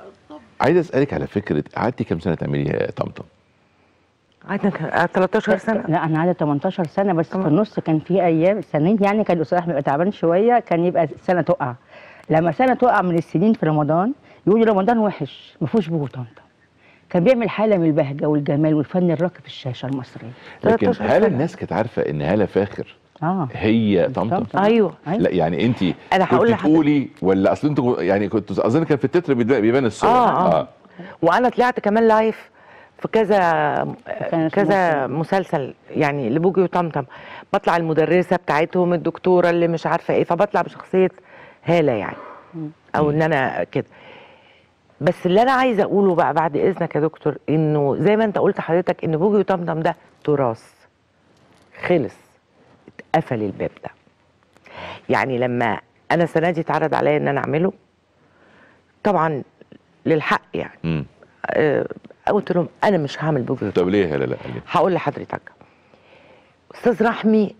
عايز اسالك على فكره قعدتي كام سنه تعملي طمطم قعدنا ك- 13 سنه لا انا عندي 18 سنه بس في النص كان في ايام سنين يعني كان الاستاذ احمد يبقى تعبان شويه كان يبقى سنه تقع لما سنه تقع من السنين في رمضان يقول رمضان وحش ما فيهوش بوجود طنطا كان بيعمل حاله من البهجه والجمال والفن الراقي في الشاشه المصريه لكن 13 هل سنة. الناس كانت عارفه ان هاله فاخر اه هي طمطم طمطم. ايوه أيوة. لا يعني انت أنا هقول كنت لحضرتك- تقولي ولا اصل انتوا يعني كنت اظن كان في التتر بيبان بيبان الصور آه، آه. وانا طلعت كمان لايف في كذا كان كذا اسمه- مسلسل يعني لبوجي وطمطم بطلع المدرسه بتاعتهم الدكتوره اللي مش عارفه ايه فبطلع بشخصيه هاله يعني او ان انا كده بس اللي انا عايزه اقوله بقى بعد اذنك يا دكتور انه زي ما انت قلت حضرتك ان بوجي وطمطم ده تراث خلص اتقفل الباب ده يعني لما انا السنه دي اتعرض عليا ان انا اعمله طبعا للحق يعني امم آه، قلت لهم انا مش هعمل بوجي وطمطم طب ليه هلا لا ليه؟ هقول لحضرتك استاذ رحمي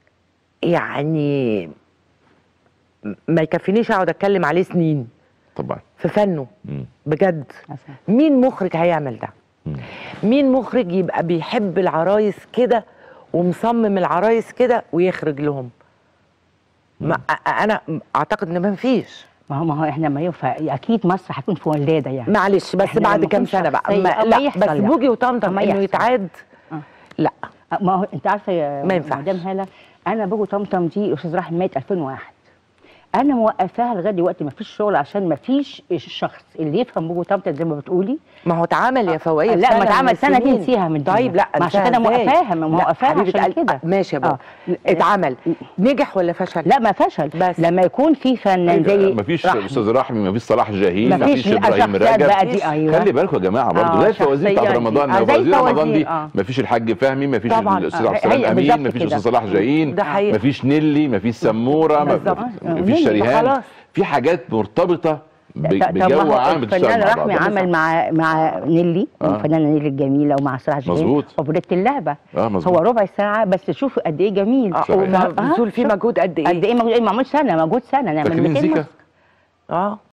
يعني ما يكفينيش اقعد اتكلم عليه سنين طبعا في فنه مم. بجد مثلا مين مخرج هيعمل ده مم. مين مخرج يبقى بيحب العرايس كده ومصمم العرايس كده ويخرج لهم ما أ- انا اعتقد ان ما فيش ما هو ما هو احنا ما ينفع اكيد مصر هتكون في ولاده يعني معلش بس إحنا بعد لما كام نكون سنه بقى شخصية، ما أما لا يحصل بس يعني. بوجي وطمطم أما انه يحصل. يتعاد آه. لا ما هو انت عارفه يا ما ينفعش. مدام هاله انا بوجو طمطم دي استاذ رحمي مات 2001 انا موقفاها لغايه دلوقتي ما فيش شغل عشان ما فيش الشخص اللي يفهم بوجو طمطم زي ما بتقولي ما هو اتعمل يا فوائد لا ما من اتعمل سنه دي السنين. نسيها من الدنيا. طيب لا ما عشان انساها كده إزاي؟ موقفاها ما لا، موقفاها حبيبة عشان قلبي، كده ماشي يا بابا آه. اتعمل نجح ولا فشل لا ما فشل بس. لما يكون في فنان زي مفيش رحمي. استاذ رحمي مفيش صلاح جاهين مفيش مفيش ابراهيم الشخصيات رجب بقى دي ايوه خلي بالكم يا جماعه برضه آه، زي الفوازير بتاعت شخصيات رمضان دي. آه، زي فوازير رمضان الفوازير، دي آه. مفيش الحاج فهمي مفيش طبعاً. الاستاذ آه، عبد السلام هي امين بالظبط مفيش كده. استاذ صلاح جاهين ده حقيقي. مفيش نيلي مفيش سموره بالظبط. مف- آه، مفيش نيلي، شريهان خلاص. في حاجات مرتبطه ب- طب ما بجو هو عام بتشتغل الفنان مع رحمي بعض. عمل مع مع نيلي آه. الفنانه نيلي الجميله ومع صلاح جاهين مظبوط. اوبريت اللعبه اه مظبوط هو ربع ساعه بس شوفوا قد ايه جميل اه صحيح. ومبذول فيه شوف. مجهود قد ايه قد ايه مجهود معمول سنه مجهود سنه نعمل فاكرين 200 زيكا نسخة. اه